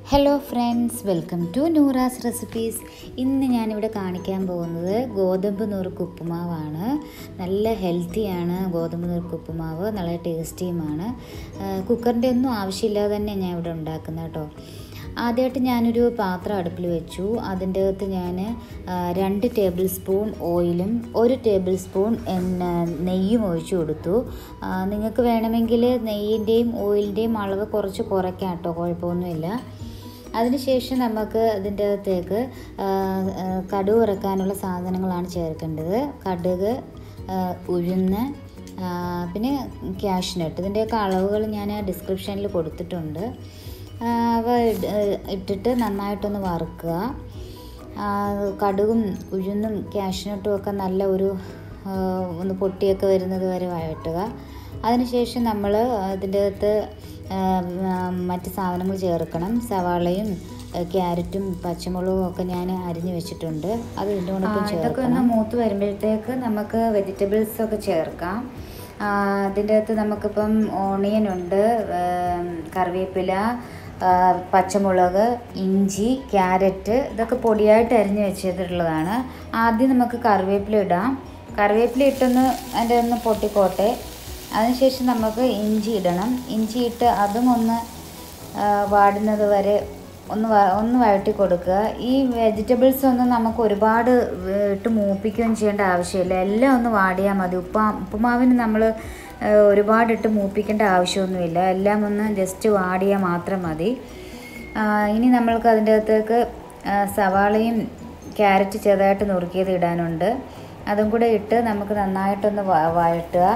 hello friends welcome to Noora's recipes ഇന്ന് ഞാനിവിടെ കാണിക്കാൻ പോകുന്നത് ഗോതമ്പ് നുറുക്ക് ഉപ്പുമാവാണ് നല്ല ഹെൽത്തിയാണ് ഗോതമ്പ് നുറുക്ക് ഉപ്പുമാവ് നല്ല ടേസ്റ്റിയുമാണ് കുക്കറിൻ്റെ ഒന്നും ആവശ്യമില്ലാതെ തന്നെ ഞാൻ ഇവിടെ ഉണ്ടാക്കുന്നത് കേട്ടോ ആദ്യമായിട്ട് ഞാനൊരു പാത്രം അടുപ്പിൽ വെച്ചു അതിൻ്റെ അകത്ത് ഞാൻ രണ്ട് ടേബിൾ സ്പൂൺ ഓയിലും ഒരു ടേബിൾ സ്പൂൺ എണ്ണ നെയ്യും ഒഴിച്ചു കൊടുത്തു ആ, നിങ്ങൾക്ക് വേണമെങ്കിൽ നെയ്യിൻ്റെയും ഓയിലിൻ്റെയും അളവ് കുറച്ച് കുറയ്ക്കാം കേട്ടോ കുഴപ്പമൊന്നുമില്ല അതിനുശേഷം നമുക്ക് അതിൻ്റെ അകത്തേക്ക് ആ, ആ, കടുക് ഇറക്കാനുള്ള സാധനങ്ങളാണ് ചേർക്കേണ്ടത് കടുക് ആ, ഉഴുന്ന് ആ, പിന്നെ ക്യാഷ്നട്ട് ഇതിൻ്റെയൊക്കെ അളവുകൾ ഞാൻ ഡിസ്ക്രിപ്ഷനിൽ കൊടുത്തിട്ടുണ്ട് ആ, അവ ഇട്- ഇട്ടിട്ട് നന്നായിട്ടൊന്ന് വറുക്കുക ആ, കടുകും ഉഴുന്നും ക്യാഷ്നട്ടും ഒക്കെ നല്ല ഒരു ആ, ഒന്ന് പൊട്ടിയൊക്കെ വരുന്നത് വരെ വഴട്ടുക അതിനുശേഷം നമ്മൾ ഇതിൻ്റെ അകത്ത് ആ, ആ, മറ്റ് സാധനങ്ങൾ ചേർക്കണം സവാളയും ആ, ക്യാരറ്റും പച്ചമുളകും ഒക്കെ ഞാൻ അരിഞ്ഞു വെച്ചിട്ടുണ്ട് അത് ഇതിൻ്റെ കൂടെ ഇതൊക്കെ ഒന്ന് മൂത്ത് വരുമ്പോഴത്തേക്ക് നമുക്ക് വെജിറ്റബിൾസ് ഒക്കെ ചേർക്കാം ആ, അതിൻ്റെ അകത്ത് നമുക്കിപ്പം ഓണിയൻ ഉണ്ട് ഏം, കറിവേപ്പില ആ, പച്ചമുളക് ഇഞ്ചി ക്യാരറ്റ് ഇതൊക്കെ പൊടിയായിട്ട് അരിഞ്ഞ് വെച്ചിട്ടുള്ളതാണ് ആദ്യം നമുക്ക് കറിവേപ്പില ഇടാം കറിവേപ്പില ഇട്ടൊന്ന് അതിൻ്റെ ഒന്ന് പൊട്ടിക്കോട്ടെ അതിനുശേഷം നമുക്ക് ഇഞ്ചി ഇടണം ഇഞ്ചി ഇട്ട് അതും ഒന്ന് ആ, വാടുന്നത് വരെ ഒന്ന് വ- ഒന്ന് വഴറ്റി കൊടുക്കുക ഈ വെജിറ്റബിൾസ് ഒന്നും നമുക്ക് ഒരുപാട് വേ- ഇട്ട് മൂപ്പിക്കുകയും ചെയ്യേണ്ട ആവശ്യമില്ല എല്ലാം ഒന്ന് വാടിയാൽ മതി ഉപ്പാ ഉപ്പുമാവിന് നമ്മൾ ഒരുപാട് ഇട്ട് മൂപ്പിക്കേണ്ട ആവശ്യമൊന്നുമില്ല എല്ലാം ഒന്ന് ജസ്റ്റ് വാടിയാൽ മാത്രം മതി ആ, ഇനി നമ്മൾക്ക് അതിൻ്റെ അകത്തേക്ക് ആ, സവാളയും ക്യാരറ്റ് ചെറുതായിട്ട് നുറുക്കിയത് ഇടാനുണ്ട് അതും കൂടെ ഇട്ട് നമുക്ക് നന്നായിട്ടൊന്ന് വ- വഴട്ടുക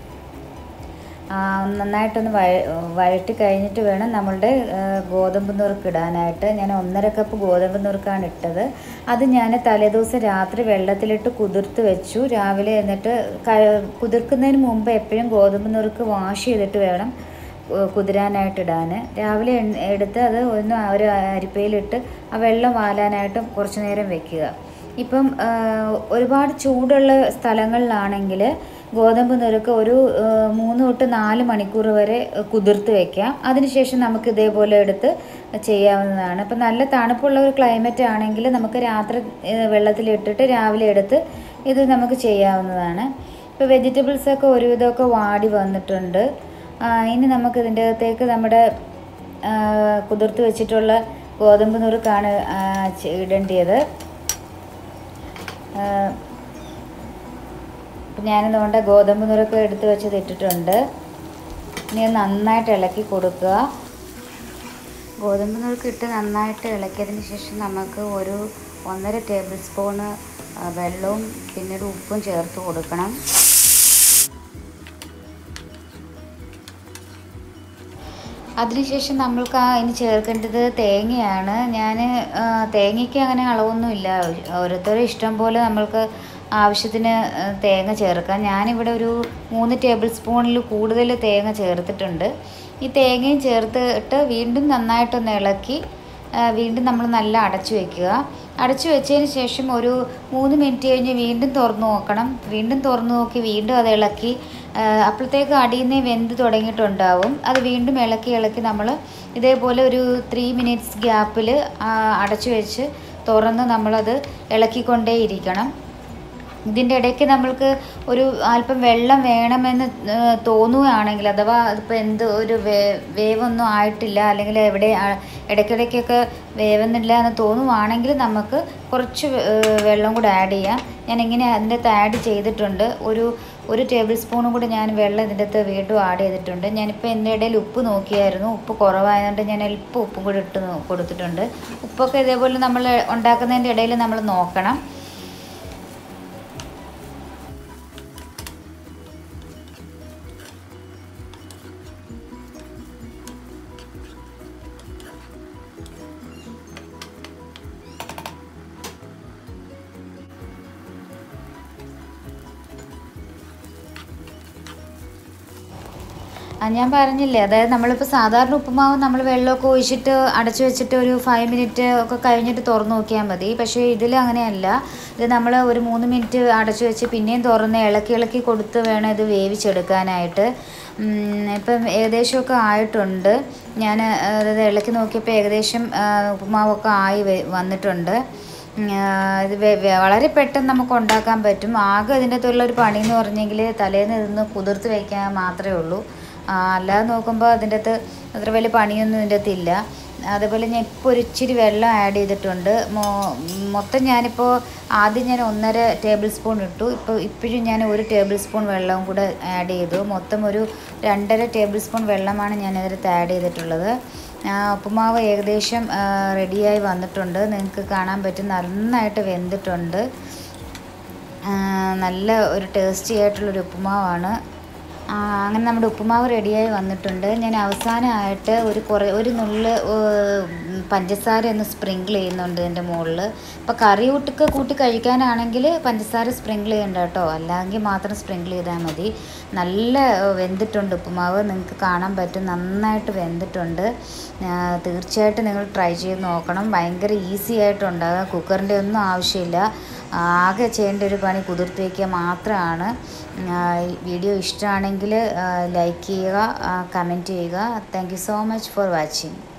ആ, നന്നായിട്ടൊന്ന് വഴ വഴറ്റി കഴിഞ്ഞിട്ട് വേണം നമ്മളുടെ ആ, ഗോതമ്പ് നുറുക്ക് ഇടാനായിട്ട് ഞാൻ ഒന്നര കപ്പ് ഗോതമ്പ് നുറുക്കാണ് ഇട്ടത് അത് ഞാൻ തലേദിവസം രാത്രി വെള്ളത്തിലിട്ട് കുതിർത്ത് വെച്ചു രാവിലെ എന്നിട്ട് ക- കുതിർക്കുന്നതിന് മുമ്പ് എപ്പോഴും ഗോതമ്പ് നുറുക്ക് വാഷ് ചെയ്തിട്ട് വേണം ഏഹ് കുതിരാനായിട്ട് ഇടാൻ രാവിലെ എണ്ണ- എടുത്ത് അത് ഒന്ന് ആ ഒരു അരിപ്പയിലിട്ട് ആ വെള്ളം വാലാനായിട്ട് കുറച്ച് നേരം വെക്കുക ഇപ്പം ആഹ് ഒരുപാട് ചൂടുള്ള സ്ഥലങ്ങളിലാണെങ്കിൽ ഗോതമ്പ് നുറുക്ക് ഒരു ആഹ് മൂന്ന് തൊട്ട് നാല് മണിക്കൂർ വരെ കുതിർത്ത് വെക്കാം അതിനുശേഷം നമുക്ക് ഇതേപോലെ എടുത്ത് ചെയ്യാവുന്നതാണ് ഇപ്പം നല്ല തണുപ്പുള്ള ഒരു ക്ലൈമറ്റ് ആണെങ്കിൽ നമുക്ക് രാത്രി ഏഹ് വെള്ളത്തിലിട്ടിട്ട് രാവിലെ എടുത്ത് ഇത് നമുക്ക് ചെയ്യാവുന്നതാണ് ഇപ്പോൾ വെജിറ്റബിൾസൊക്കെ ഒരുവിധമൊക്കെ വാടി വന്നിട്ടുണ്ട് ആ, ഇനി നമുക്ക് ഇതിൻ്റെ അകത്തേക്ക് നമ്മുടെ ആ, കുതിർത്ത് വെച്ചിട്ടുള്ള ഗോതമ്പ് നുറുക്കാണ് ആ, ചെ- ഇടേണ്ടത് അപ്പം ഞാനിതുകൊണ്ട് ഗോതമ്പ് നുറുക്ക് എടുത്ത് വെച്ചത് ഇട്ടിട്ടുണ്ട് ഇനി അത് നന്നായിട്ട് ഇളക്കി കൊടുക്കുക ഗോതമ്പ് നുറുക്ക് ഇട്ട് നന്നായിട്ട് ഇളക്കിയതിന് ശേഷം നമുക്ക് ഒരു ഒന്നര ടേബിൾ സ്പൂണ് ആ, വെള്ളവും പിന്നീട് ഉപ്പും ചേർത്ത് കൊടുക്കണം അതിനുശേഷം നമ്മൾക്ക് ആ ഇനി ചേർക്കേണ്ടത് തേങ്ങയാണ് ഞാൻ തേങ്ങയ്ക്ക് അങ്ങനെ അളവൊന്നുമില്ല ഓരോരുത്തരുടെ ഇഷ്ടം പോലെ നമ്മൾക്ക് ആവശ്യത്തിന് ആ, തേങ്ങ ചേർക്കാം ഞാനിവിടെ ഒരു മൂന്ന് ടേബിൾ സ്പൂണിൽ കൂടുതൽ തേങ്ങ ചേർത്തിട്ടുണ്ട് ഈ തേങ്ങയും ചേർത്തിട്ട് വീണ്ടും നന്നായിട്ടൊന്ന് ഇളക്കി ആ, വീണ്ടും നമ്മൾ നല്ല അടച്ചു വെക്കുക അടച്ചു വെച്ചതിന് ശേഷം ഒരു മൂന്ന് മിനിറ്റ് കഴിഞ്ഞ് വീണ്ടും തുറന്നു നോക്കണം വീണ്ടും തുറന്നു നോക്കി വീണ്ടും അത് ഇളക്കി ആ, അപ്പോഴത്തേക്ക് അടിയിൽ നിന്ന് വെന്ത് തുടങ്ങിയിട്ടുണ്ടാവും അത് വീണ്ടും ഇളക്കി ഇളക്കി നമ്മൾ ഇതേപോലെ ഒരു ത്രീ മിനിറ്റ്സ് ഗ്യാപ്പിൽ അടച്ചു വെച്ച് തുറന്ന് നമ്മളത് ഇളക്കിക്കൊണ്ടേ ഇരിക്കണം ഇതിൻ്റെ ഇടയ്ക്ക് നമ്മൾക്ക് ഒരു അല്പം വെള്ളം വേണമെന്ന് ഏഹ് തോന്നുകയാണെങ്കിൽ അഥവാ അതിപ്പോൾ എന്ത് ഒരു വേ വേവൊന്നും ആയിട്ടില്ല അല്ലെങ്കിൽ എവിടെ ആ- ഇടയ്ക്കിടയ്ക്കൊക്കെ വേവുന്നില്ല എന്ന് തോന്നുവാണെങ്കിൽ നമുക്ക് കുറച്ച് വെ- ഏഹ് വെള്ളം കൂടെ ആഡ് ചെയ്യാം ഞാൻ ഇങ്ങനെ അതിൻ്റെ അകത്ത് ആഡ് ചെയ്തിട്ടുണ്ട് ഒരു ഒരു ടേബിൾ സ്പൂണും കൂടി ഞാൻ വെള്ളം ഇതിൻ്റെ അകത്ത് വീണ്ടും ആഡ് ചെയ്തിട്ടുണ്ട് ഞാനിപ്പോൾ എൻ്റെ ഇടയിൽ ഉപ്പ് നോക്കിയായിരുന്നു ഉപ്പ് കുറവായതുകൊണ്ട് ഞാൻ അല്പം ഉപ്പും കൂടി ഇട്ട് നോ- കൊടുത്തിട്ടുണ്ട് ഉപ്പൊക്കെ ഇതേപോലെ നമ്മൾ ഉണ്ടാക്കുന്നതിൻ്റെ ഇടയിൽ നമ്മൾ നോക്കണം ആ, ഞാൻ പറഞ്ഞില്ലേ അതായത് നമ്മളിപ്പോൾ സാധാരണ ഉപ്പുമാവ് നമ്മൾ വെള്ളമൊക്കെ ഒഴിച്ചിട്ട് അടച്ചു വെച്ചിട്ട് ഒരു ഫൈവ് മിനിറ്റ് ഒക്കെ കഴിഞ്ഞിട്ട് തുറന്ന് നോക്കിയാൽ മതി പക്ഷേ ഇതിൽ അങ്ങനെയല്ല ഇത് നമ്മൾ ഒരു മൂന്ന് മിനിറ്റ് അടച്ചു വെച്ച് പിന്നെയും തുറന്ന് ഇളക്കി ഇളക്കി കൊടുത്ത് വേണം ഇത് വേവിച്ചെടുക്കാനായിട്ട് ഉം, ഇപ്പം ഏകദേശമൊക്കെ ആയിട്ടുണ്ട് ഞാൻ അതായത് ഇളക്കി നോക്കിയപ്പോൾ ഏകദേശം ആ, ഉപ്പുമാവൊക്കെ ആയി വെ- വന്നിട്ടുണ്ട് ഉം, ആ, ഇത് വെ- വെ- വളരെ പെട്ടെന്ന് നമുക്ക് ഉണ്ടാക്കാൻ പറ്റും ആകെ ഇതിൻ്റെ അകത്തുള്ള ഒരു പണി എന്ന് പറഞ്ഞെങ്കിൽ തലേന്ന് ഇരുന്ന് കുതിർത്ത് വയ്ക്കാൻ മാത്രമേ ഉള്ളൂ ആ, അല്ലാതെ നോക്കുമ്പോൾ അതിൻ്റെ അകത്ത് അത്ര വലിയ പണിയൊന്നും ഇതിൻ്റെ അകത്ത് ഇല്ല അതേപോലെ ഞാൻ ഇപ്പോൾ ഒരു ഇച്ചിരി വെള്ളം ആഡ് ചെയ്തിട്ടുണ്ട് മൊ- മൊത്തം ഞാനിപ്പോൾ ആദ്യം ഞാൻ ഒന്നര ടേബിൾ സ്പൂൺ ഇട്ടു ഇപ്പോൾ ഇപ്പോഴും ഞാൻ ഒരു ടേബിൾ സ്പൂൺ വെള്ളവും കൂടെ ആഡ് ചെയ്തു മൊത്തം ഒരു രണ്ടര ടേബിൾ സ്പൂൺ വെള്ളമാണ് ഞാൻ ഇതിനകത്ത് ആഡ് ചെയ്തിട്ടുള്ളത് ആ, ഉപ്പുമാവ് ഏകദേശം ആ, റെഡിയായി വന്നിട്ടുണ്ട് നിങ്ങൾക്ക് കാണാൻ പറ്റും നന്നായിട്ട് വെന്തിട്ടുണ്ട് ആ, നല്ല ഒരു ടേസ്റ്റി ആയിട്ടുള്ളൊരു ഉപ്പുമാവാണ് ആ, അങ്ങനെ നമ്മുടെ ഉപ്പുമാവ് റെഡിയായി വന്നിട്ടുണ്ട് ഞാൻ അവസാനമായിട്ട് ഒരു കുറേ ഒരു നുള്ള് ഏർ, പഞ്ചസാര ഒന്ന് സ്പ്രിങ്കിൾ ചെയ്യുന്നുണ്ട് ഇതിൻ്റെ മുകളിൽ ഇപ്പോൾ കറി കൂട്ടൊക്കെ കൂട്ടി കഴിക്കാനാണെങ്കിൽ പഞ്ചസാര സ്പ്രിങ്കിൾ ചെയ്യണ്ട കേട്ടോ അല്ലെങ്കിൽ മാത്രം സ്പ്രിങ്കിൾ ചെയ്താൽ മതി നല്ല ഏർ, വെന്തിട്ടുണ്ട് ഉപ്പുമാവ് നിങ്ങൾക്ക് കാണാൻ പറ്റും നന്നായിട്ട് വെന്തിട്ടുണ്ട് ആ, തീർച്ചയായിട്ടും നിങ്ങൾ ട്രൈ ചെയ്ത് നോക്കണം ഭയങ്കര ഈസി ആയിട്ടുണ്ടാകും കുക്കറിൻ്റെ ഒന്നും ആവശ്യമില്ല ആകെ ചെയ്യേണ്ട ഒരു പണി കുതിർത്ത് വയ്ക്കുക മാത്രമാണ് ആ, ഈ വീഡിയോ ഇഷ്ടമാണെങ്കിൽ ലൈക്ക് ചെയ്യുക കമൻറ്റ് ചെയ്യുക thank you so much for watching